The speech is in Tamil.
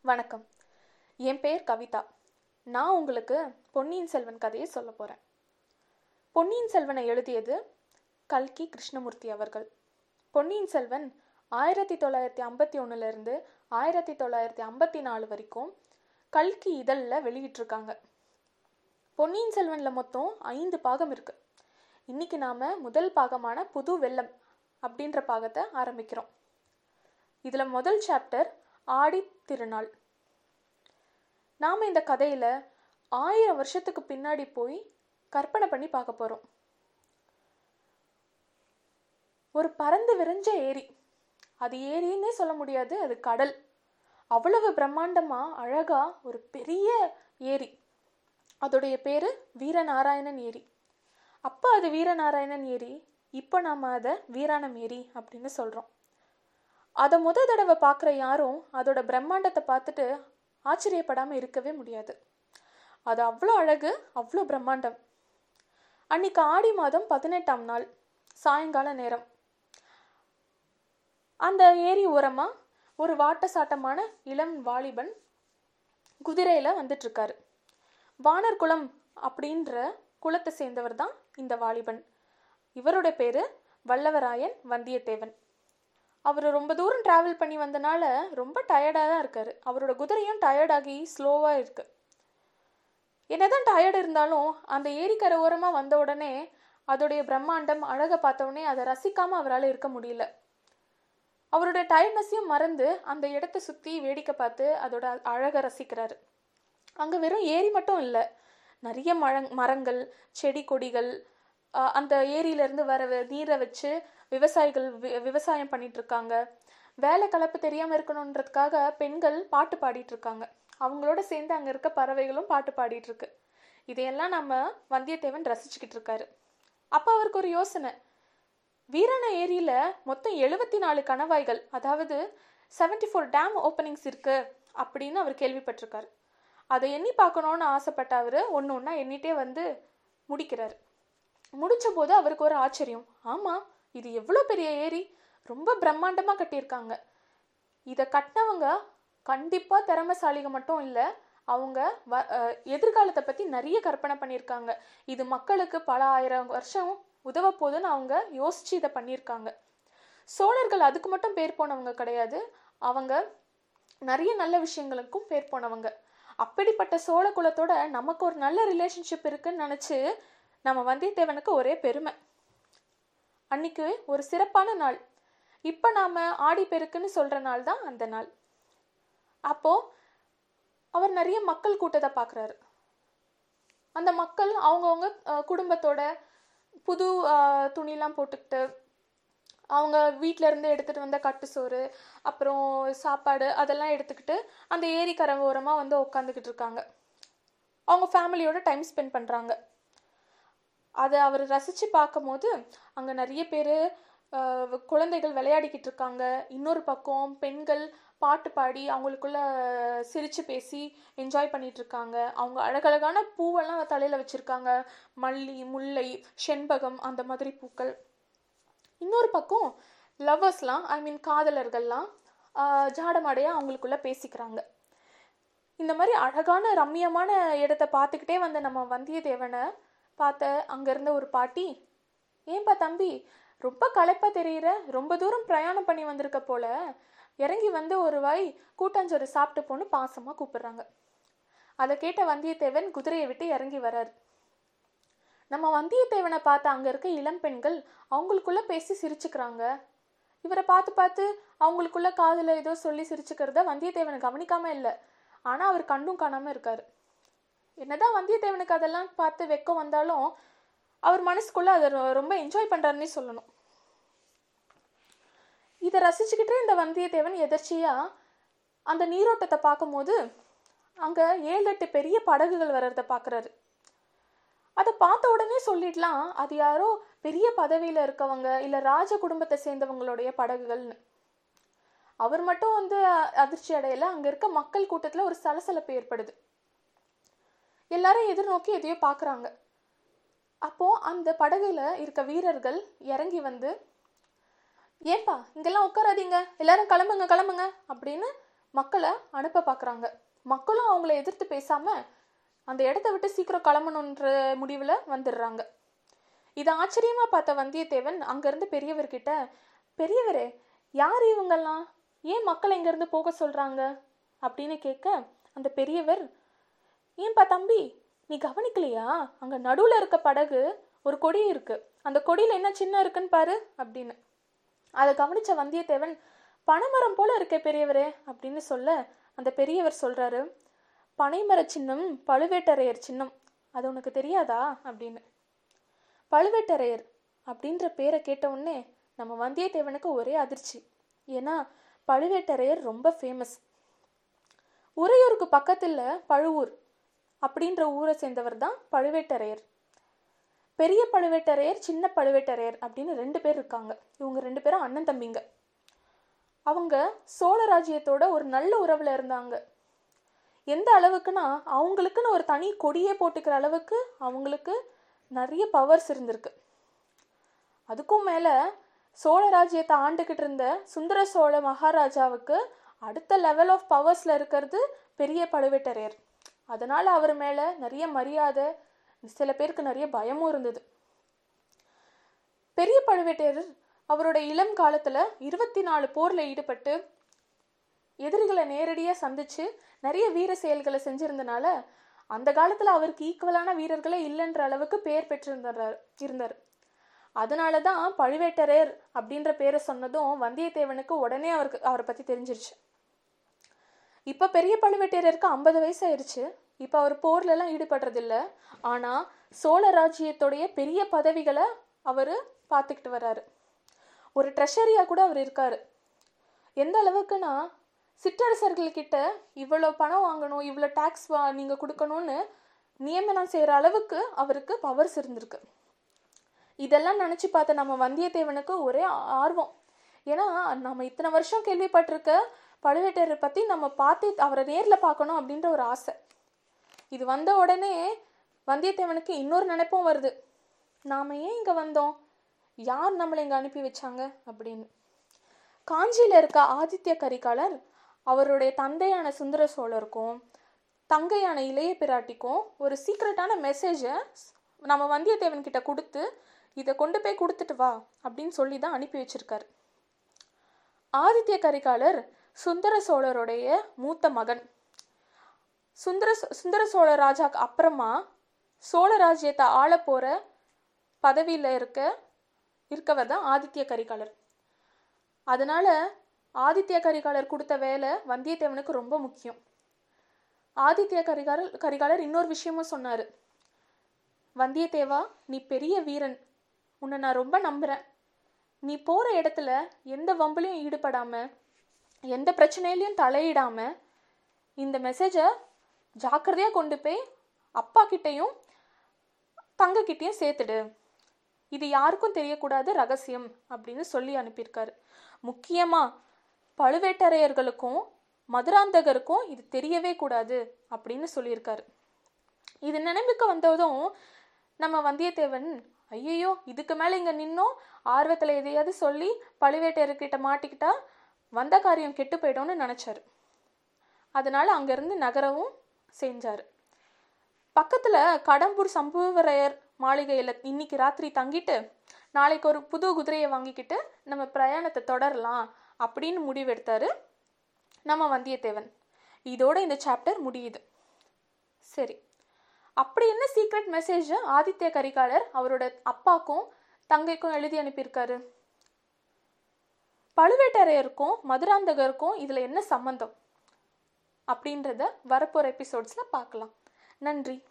வணக்கம் என் பேர் கவிதா நான் உங்களுக்கு பொன்னியின் செல்வன் கதையை சொல்ல போகிறேன் பொன்னியின் செல்வனை எழுதியது கல்கி கிருஷ்ணமூர்த்தி அவர்கள் பொன்னியின் செல்வன் ஆயிரத்தி தொள்ளாயிரத்தி ஐம்பத்தி ஒன்றுலேருந்து ஆயிரத்தி தொள்ளாயிரத்தி ஐம்பத்தி நாலு வரைக்கும் கல்கி இதழில் வெளியிட்டிருக்காங்க பொன்னியின் செல்வனில் மொத்தம் ஐந்து பாகம் இருக்கு இன்னைக்கு நாம முதல் பாகமான புது வெள்ளம் அப்படின்ற பாகத்தை ஆரம்பிக்கிறோம் இதில் முதல் சாப்டர் ஆடி திருநாள் நாம் இந்த கதையில் ஆயிரம் வருஷத்துக்கு பின்னாடி போய் கற்பனை பண்ணி பார்க்க போகிறோம் ஒரு பறந்து விரிஞ்ச ஏரி அது ஏரின்னே சொல்ல முடியாது அது கடல் அவ்வளவு பிரம்மாண்டமா அழகா ஒரு பெரிய ஏரி அதோடைய பேரு வீரநாராயணன் ஏரி அப்போ அது வீரநாராயணன் ஏரி இப்போ நாம அதை வீராணம் ஏரி அப்படின்னு சொல்றோம் அதை முத தடவை பார்க்குற யாரும் அதோட பிரம்மாண்டத்தை பார்த்துட்டு ஆச்சரியப்படாமல் இருக்கவே முடியாது அது அவ்வளோ அழகு அவ்வளோ பிரம்மாண்டம் அன்னைக்கு ஆடி மாதம் பதினெட்டாம் நாள் சாயங்கால நேரம் அந்த ஏரி ஓரமாக ஒரு வாட்ட சாட்டமான இளம் வாலிபன் குதிரையில் வந்துட்டு இருக்காரு வானர் குலம் அப்படின்ற குலத்தை சேர்ந்தவர் தான் இந்த வாலிபன் இவரோட பேரு வல்லவராயன் வந்தியத்தேவன் அவர் ரொம்ப தூரம் டிராவல் பண்ணி வந்தனால ரொம்ப டயர்டாக தான் இருக்காரு அவரோட குதிரையும் டயர்டாகி ஸ்லோவாக இருக்கு என்னதான் டயர்டு இருந்தாலும் அந்த ஏரிக்கரை ஓரமாக வந்த உடனே அதோடைய பிரம்மாண்டம் அழகை பார்த்த உடனே அதை ரசிக்காம அவரால் இருக்க முடியல அவருடைய டயர்ட்னஸையும் மறந்து அந்த இடத்த சுற்றி வேடிக்கை பார்த்து அதோட அழகை ரசிக்கிறாரு அங்கே வெறும் ஏரி மட்டும் இல்லை நிறைய மரங் மரங்கள் செடி கொடிகள் ஆஹ் அந்த ஏரியிலேருந்து வர வ- நீரை வச்சு விவசாயிகள் வி- விவசாயம் பண்ணிட்டு இருக்காங்க வேலை கலப்பு தெரியாமல் இருக்கணுன்றதுக்காக பெண்கள் பாட்டு பாடிட்டு இருக்காங்க அவங்களோட சேர்ந்து அங்கே இருக்க பறவைகளும் பாட்டு பாடிட்டு இருக்கு இதையெல்லாம் நம்ம வந்தியத்தேவன் ரசிச்சுக்கிட்டு இருக்காரு அப்போ அவருக்கு ஒரு யோசனை வீராண ஏரியில மொத்தம் எழுபத்தி நாலு கணவாய்கள் அதாவது 74 ஃபோர் டேம் ஓப்பனிங்ஸ் இருக்கு அப்படின்னு அவர் கேள்விப்பட்டிருக்காரு அதை எண்ணி பார்க்கணுன்னு ஆசைப்பட்ட அவர் ஒன்று ஒன்றா எண்ணிட்டே வந்து முடிக்கிறாரு முடிச்ச போது அவருக்கு ஒரு ஆச்சரியம் ஆமாம் இது எவ்வளோ பெரிய ஏரி ரொம்ப பிரம்மாண்டமாக கட்டியிருக்காங்க இதை கட்டினவங்க கண்டிப்பாக திறமைசாலிக மட்டும் இல்லை அவங்க வ அஹ் எதிர்காலத்தை பற்றி நிறைய கற்பனை பண்ணியிருக்காங்க இது மக்களுக்கு பல ஆயிரம் வருஷம் உதவ போகுதுன்னு அவங்க யோசிச்சு இதை பண்ணியிருக்காங்க சோழர்கள் அதுக்கு மட்டும் பேர் போனவங்க கிடையாது அவங்க நிறைய நல்ல விஷயங்களுக்கும் பேர் போனவங்க அப்படிப்பட்ட சோழ குலத்தோட நமக்கு ஒரு நல்ல ரிலேஷன்ஷிப் இருக்குன்னு நினச்சி நம்ம வந்தியத்தேவனுக்கு ஒரே பெருமை அன்னைக்கு ஒரு சிறப்பான நாள் இப்போ நாம் ஆடி பெருக்குன்னு சொல்கிற நாள் தான் அந்த நாள் அப்போ அவர் நிறைய மக்கள் கூட்டத்தை பார்க்குறாரு அந்த மக்கள் அவங்கவுங்க அஹ், குடும்பத்தோட புது அஹ், துணிலாம் போட்டுக்கிட்டு அவங்க வீட்ல இருந்து எடுத்துட்டு வந்த கட்டு சோறு அப்புறம் சாப்பாடு அதெல்லாம் எடுத்துக்கிட்டு அந்த ஏரிக்கரை ஓரமா வந்து உட்காந்துக்கிட்டு இருக்காங்க அவங்க ஃபேமிலியோட டைம் ஸ்பெண்ட் பண்றாங்க அதை அவர் ரசிச்சு பார்க்கும்போது அங்க நிறைய பேர் குழந்தைகள் விளையாடிக்கிட்டு இருக்காங்க இன்னொரு பக்கம் பெண்கள் பாட்டு பாடி அவங்களுக்குள்ள சிரிச்சு பேசி என்ஜாய் பண்ணிட்டு இருக்காங்க அவங்க அழகழகான பூவெல்லாம் தலையில வச்சிருக்காங்க மல்லி முல்லை செண்பகம் அந்த மாதிரி பூக்கள் இன்னொரு பக்கம் லவ்வர்ஸ்லாம் ஐ மீன் காதலர்கள்லாம் ஆஹ், ஜாடமாடையா அவங்களுக்குள்ள பேசிக்கிறாங்க இந்த மாதிரி அழகான ரம்மியமான இடத்த பார்த்துக்கிட்டே வந்த நம்ம வந்தியத்தேவனை பார்த்த அங்க இருந்த ஒரு பாட்டி ஏன்பா தம்பி ரொம்ப களைப்பா தெரியுற ரொம்ப தூரம் பிரயாணம் பண்ணி வந்திருக்க போல இறங்கி வந்து ஒரு வாய் கூட்டாஞ்சோறு சாப்பிட்டு போன்னு பாசமா கூப்பிடுறாங்க அதை கேட்ட வந்தியத்தேவன் குதிரையை விட்டு இறங்கி வராரு நம்ம வந்தியத்தேவனை பார்த்த அங்க இருக்க இளம் பெண்கள் அவங்களுக்குள்ள பேசி சிரிச்சுக்கிறாங்க இவரை பார்த்து பார்த்து அவங்களுக்குள்ள காதுல ஏதோ சொல்லி சிரிச்சுக்கிறத வந்தியத்தேவன் கவனிக்காம இல்லை ஆனா அவர் கண்டும் காணாம இருக்காரு என்னதான் வந்தியத்தேவனுக்கு அதெல்லாம் பார்த்து வெக்கம் வந்தாலும் அவர் மனசுக்குள்ள அதை ரொ- ரொம்ப என்ஜாய் பண்றாருன்னே சொல்லணும் இதை ரசிச்சுக்கிட்டே இந்த வந்தியத்தேவன் எதர்ச்சியா அந்த நீரோட்டத்தை பார்க்கும்போது அங்க ஏழு எட்டு பெரிய படகுகள் வர்றதை பார்க்கறாரு அதை பார்த்த உடனே சொல்லிடலாம் அது யாரோ பெரிய பதவியில இருக்கவங்க இல்ல ராஜ குடும்பத்தை சேர்ந்தவங்களுடைய படகுகள்னு அவர் மட்டும் வந்து அ- அதிர்ச்சி அடையல அங்க இருக்க மக்கள் கூட்டத்துல ஒரு சலசலப்பு ஏற்படுது எல்லாரும் எதிர்நோக்கி எதையோ பார்க்கறாங்க அப்போ அந்த படகுல இருக்க வீரர்கள் இறங்கி வந்து ஏன்பா இங்கெல்லாம் உட்காராதீங்க எல்லாரும் கிளம்புங்க கிளம்புங்க அப்படின்னு மக்களை அனுப்ப பார்க்குறாங்க மக்களும் அவங்கள எதிர்த்து பேசாம அந்த இடத்த விட்டு சீக்கிரம் கிளம்பணுன்ற முடிவில் வந்துடுறாங்க இது ஆச்சரியமா பார்த்த வந்தியத்தேவன் அங்கேருந்து பெரியவர்கிட்ட பெரியவரே யார் இவங்கெல்லாம் ஏன் மக்களை இங்கேருந்து போக சொல்கிறாங்க அப்படின்னு கேட்க அந்த பெரியவர் ஏன்பா தம்பி நீ கவனிக்கலையா அங்கே நடுவில் இருக்க படகு ஒரு கொடி இருக்கு அந்த கொடியில் என்ன சின்ன இருக்குன்னு பாரு அப்படின்னு அதை கவனிச்ச வந்தியத்தேவன் பனைமரம் போல இருக்கே பெரியவரே அப்படின்னு சொல்ல அந்த பெரியவர் சொல்றாரு பனைமர சின்னம் பழுவேட்டரையர் சின்னம் அது உனக்கு தெரியாதா அப்படின்னு பழுவேட்டரையர் அப்படின்ற பேரை கேட்ட உடனே நம்ம வந்தியத்தேவனுக்கு ஒரே அதிர்ச்சி ஏன்னா பழுவேட்டரையர் ரொம்ப ஃபேமஸ் உறையூருக்கு பக்கத்தில் பழுவூர் அப்படின்ற ஊரை சேர்ந்தவர் தான் பழுவேட்டரையர் பெரிய பழுவேட்டரையர் சின்ன பழுவேட்டரையர் அப்படின்னு ரெண்டு பேர் இருக்காங்க இவங்க ரெண்டு பேரும் அண்ணன் தம்பிங்க அவங்க சோழ ராஜ்யத்தோட ஒரு நல்ல உறவுல இருந்தாங்க எந்த அளவுக்குன்னா அவங்களுக்குன்னு ஒரு தனி கொடியே போட்டுக்கிற அளவுக்கு அவங்களுக்கு நிறைய பவர்ஸ் இருந்திருக்கு அதுக்கும் மேலே சோழ ராஜ்யத்தை ஆண்டுக்கிட்டு இருந்த சுந்தர சோழ மகாராஜாவுக்கு அடுத்த லெவல் ஆஃப் பவர்ஸில் இருக்கிறது பெரிய பழுவேட்டரையர் அதனால் அவர் மேலே நிறைய மரியாதை சில பேருக்கு நிறைய பயமும் இருந்தது பெரிய பழுவேட்டரையர் அவரோட இளம் காலத்தில் இருபத்தி நாலு போரில் ஈடுபட்டு எதிரிகளை நேரடியாக சந்திச்சு நிறைய வீர செயல்களை செஞ்சிருந்தனால அந்த காலத்தில் அவருக்கு ஈக்குவலான வீரர்களே இல்லைன்ற அளவுக்கு பேர் பெற்றிருந்தார் இருந்தார் அதனால தான் பழுவேட்டரையர் அப்படின்ற பேரை சொன்னதும் வந்தியத்தேவனுக்கு உடனே அவருக்கு அவரை பற்றி தெரிஞ்சிருச்சு இப்போ பெரிய பழுவேட்டரையருக்கு ஐம்பது வயசு ஆயிடுச்சு இப்போ அவர் போர்லலாம் ஈடுபடுறதில்ல ஆனால் சோழ ராஜ்யத்துடைய பெரிய பதவிகளை அவர் பார்த்துக்கிட்டு வர்றாரு ஒரு ட்ரெஷரியாக கூட அவர் இருக்காரு எந்த அளவுக்குன்னா சிற்றரசர்கள்கிட்ட இவ்வளோ பணம் வாங்கணும் இவ்வளோ டேக்ஸ் வா நீங்கள் கொடுக்கணும்னு நியமனம் செய்கிற அளவுக்கு அவருக்கு பவர்ஸ் இருந்திருக்கு இதெல்லாம் நினச்சி பார்த்த நம்ம வந்தியத்தேவனுக்கு ஒரே ஆர்வம் ஏன்னா நம்ம இத்தனை வருஷம் கேள்விப்பட்டிருக்க பழுவேட்டரையர் பற்றி நம்ம பார்த்து அவரை நேரில் பார்க்கணும் அப்படின்ற ஒரு ஆசை இது வந்த உடனே வந்தியத்தேவனுக்கு இன்னொரு நினைப்பும் வருது நாம் ஏன் இங்கே வந்தோம் யார் நம்மளை இங்கே அனுப்பி வச்சாங்க அப்படின்னு காஞ்சியில் இருக்க ஆதித்ய கரிகாலர் அவருடைய தந்தையான சுந்தர சோழருக்கும் தங்கையான இளைய பிராட்டிக்கும் ஒரு சீக்ரெட்டான மெசேஜை நம்ம வந்தியத்தேவன் கிட்ட கொடுத்து இதை கொண்டு போய் கொடுத்துட்டு வா அப்படின்னு சொல்லி தான் அனுப்பி வச்சிருக்காரு ஆதித்ய கரிகாலர் சுந்தர சோழருடைய மூத்த மகன் சுந்தர சுந்தர சோழ ராஜாக்கு அப்புறமா சோழ ராஜ்யத்தை ஆள போற பதவியில் இருக்க இருக்கவர் தான் ஆதித்ய கரிகாலர் அதனால ஆதித்ய கரிகாலர் கொடுத்த வேலை வந்தியத்தேவனுக்கு ரொம்ப முக்கியம் ஆதித்ய கரிகாலர் கரிகாலர் இன்னொரு விஷயமும் சொன்னார் வந்தியத்தேவா நீ பெரிய வீரன் உன்னை நான் ரொம்ப நம்புகிறேன் நீ போகிற இடத்துல எந்த வம்புலையும் ஈடுபடாமல் எந்த பிரச்சனையிலையும் தலையிடாமல் இந்த மெசேஜை ஜாக்கிரதையாக கொண்டு போய் அப்பா கிட்டேயும் தங்கக்கிட்டேயும் சேர்த்துடு இது யாருக்கும் தெரியக்கூடாது ரகசியம் அப்படின்னு சொல்லி அனுப்பியிருக்காரு முக்கியமாக பழுவேட்டரையர்களுக்கும் மதுராந்தகருக்கும் இது தெரியவே கூடாது அப்படின்னு சொல்லியிருக்காரு இது நினைவுக்கு வந்ததும் நம்ம வந்தியத்தேவன் ஐயையோ இதுக்கு மேலே இங்கே நின்னோம் ஆர்வத்தில் எதையாவது சொல்லி பழுவேட்டையர்கிட்ட மாட்டிக்கிட்டா வந்த காரியம் கெட்டு போயிடும்னு நினச்சாரு அதனால அங்கேருந்து நகரவும் செஞ்சார் பக்கத்தில் கடம்பூர் சம்புவரையர் மாளிகையில் இன்னைக்கு ராத்திரி தங்கிட்டு நாளைக்கு ஒரு புது குதிரையை வாங்கிக்கிட்டு நம்ம பிரயாணத்தை தொடரலாம் அப்படின்னு முடிவெடுத்தாரு நம்ம வந்தியத்தேவன் இதோட இந்த சாப்டர் முடியுது சரி அப்படி என்ன சீக்ரெட் மெசேஜ் ஆதித்ய கரிகாலர் அவரோட அப்பாக்கும் தங்கைக்கும் எழுதி அனுப்பியிருக்காரு பழுவேட்டரையருக்கும் மதுராந்தகருக்கும் இதில் என்ன சம்மந்தம் அப்படின்றத வரப்போகிற எபிசோட்ஸில் பார்க்கலாம் நன்றி